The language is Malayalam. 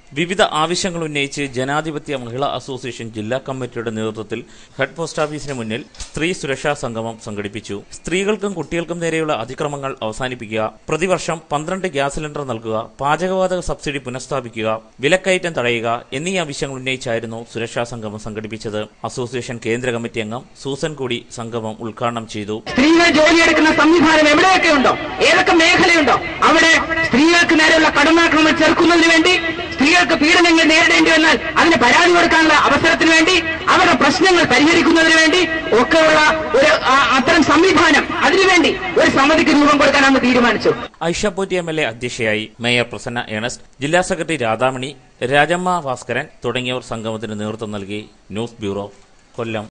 വിവിധ ആവശ്യങ്ങൾ ഉന്നയിച്ച് ജനാധിപത്യ മഹിളാ അസോസിയേഷൻ ജില്ലാ കമ്മിറ്റിയുടെ നേതൃത്വത്തിൽ ഹെഡ് പോസ്റ്റ് ഓഫീസിന് മുന്നിൽ സ്ത്രീ സുരക്ഷാ സംഗമം സംഘടിപ്പിച്ചു സ്ത്രീകൾക്കും കുട്ടികൾക്കും നേരെയുള്ള അതിക്രമങ്ങൾ അവസാനിപ്പിക്കുക പ്രതിവർഷം പന്ത്രണ്ട് ഗ്യാസ് സിലിണ്ടർ നൽകുക പാചകവാതക സബ്സിഡി പുനഃസ്ഥാപിക്കുക വിലക്കയറ്റം തടയുക എന്നീ ആവശ്യങ്ങൾ ഉന്നയിച്ചായിരുന്നു സുരക്ഷാ സംഗമം സംഘടിപ്പിച്ചത് അസോസിയേഷൻ കേന്ദ്ര കമ്മിറ്റി അംഗം സൂസൻ കൂടി സംഗമം ഉദ്ഘാടനം ചെയ്തു സ്ത്രീകൾ ജോലിയെടുക്കുന്ന സംവിധാനം എവിടെയൊക്കെ ഉണ്ടോ ഏതൊക്കെ മേഖലയുണ്ടോ അവിടെ സ്ത്രീകൾക്ക് നേരെയുള്ള കടന്നാക്രമണം ചെറുക്കുന്നതിന് വേണ്ടി സ്ത്രീകൾക്ക് പീഡനങ്ങൾ നേരിടേണ്ടി വന്നാൽ അതിന് പരാതി കൊടുക്കാനുള്ള അവസരത്തിന് വേണ്ടി അവരുടെ പ്രശ്നങ്ങൾ പരിഹരിക്കുന്നതിന് വേണ്ടി ഒക്കെയുള്ള ഒരു ആ, അത്തരം സംവിധാനം അതിനുവേണ്ടി ഒരു സമിതിക്ക് രൂപം കൊടുക്കാൻ അന്ന് തീരുമാനിച്ചു Aisha Potti M L A അധ്യക്ഷയായി മേയർ പ്രസന്ന ഏണസ്റ്റ് ജില്ലാ സെക്രട്ടറി രാധാമണി രാജമ്മ ഭാസ്കരൻ തുടങ്ങിയവർ സംഗമത്തിന് നേതൃത്വം നൽകി ന്യൂസ് ബ്യൂറോ കൊല്ലം